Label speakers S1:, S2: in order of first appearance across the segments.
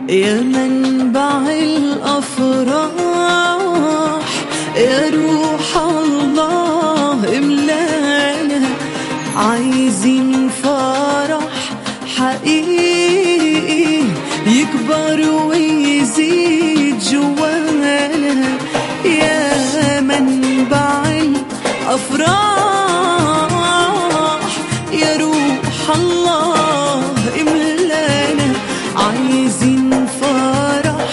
S1: يا منبع الأفراح يا روح الله املانا عايزين فرح حقيقي يكبر ويزيد جوانا يا منبع الأفراح يا روح الله املانا عايزين فرح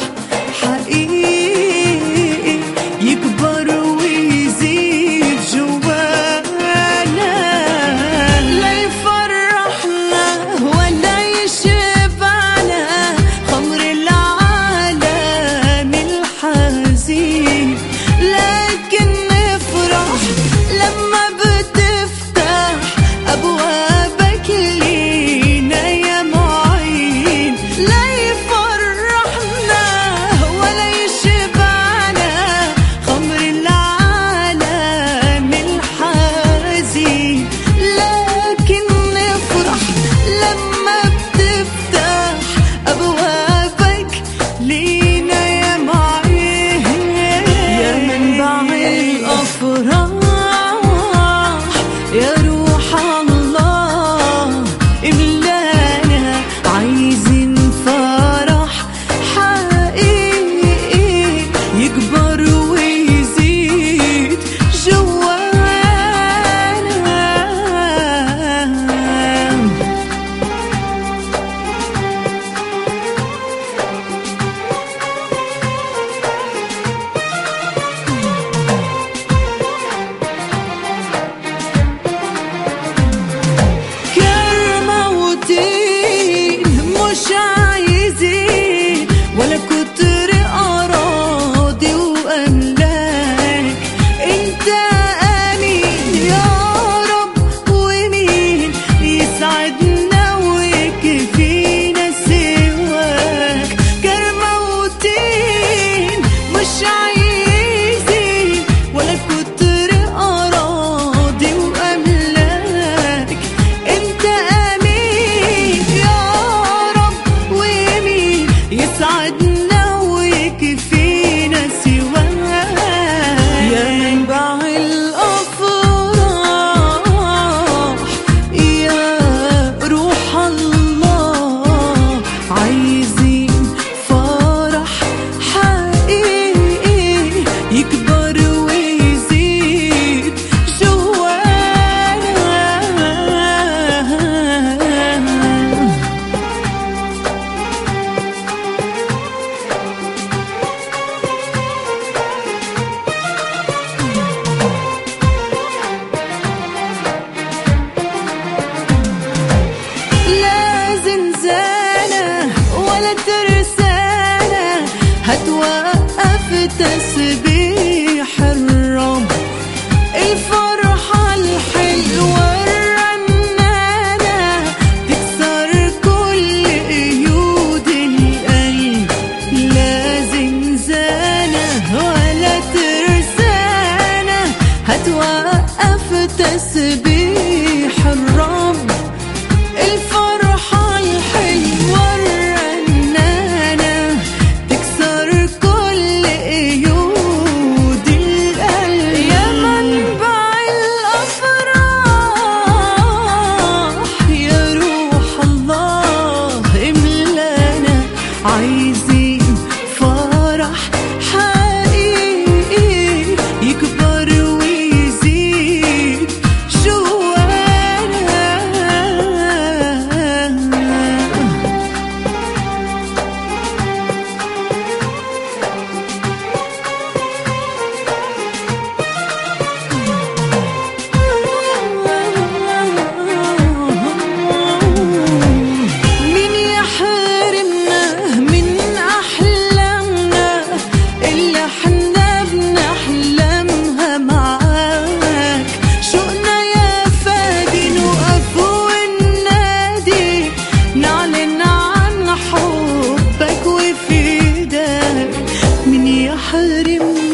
S1: حقيقي يكبر ويزيد جوانا لا يفرحنا ولا يشبعنا خمر العالم الحزين لكن نفرح لما بتفتح أبوابك لينا يا معين لا يفرحنا ولا يشبعنا خمر العالم الحزين لكن نفرح لما بتفتح أبوابك لينا يا معين يا منبع الأفراح يا روح الله املانا عايزين فرح حقيقي يكبر ويزيد جوانا كرمة وتين مش عايزين ولا كتر أراضي وأملاك أنت أمين يا رب ومين يسعدنا ويكفينا سواك كرمة وتين مش عايزين ولا كتر أراضي وأملاك أنت أمين يا رب ومين يسعدنا ويكفينا سواك يا منبع الأفراح يا روح الله عايزين فرح حقيقي يكبر ويزيد جوانا لا زنزانة ولا ترسانة هتوقف تسبيح الرب الفرحة الحلوة الرنانة تكسر كل قيود القلب لا زنزانة ولا ترسانة هتوقف تسبيح الرب الفرحة الحلوة الرنانة تكسر كل قيود القلب يا منبع الأفراح يا روح الله املانا عايزين فرح حقيقي يكبر ويزيد جوانا مين يحرمنا من أحلامنا اللي احنا بنحلمها معاك شوقنا يا فادي نقف وننادي نعلن عن حبك وفداك مين يحرمنا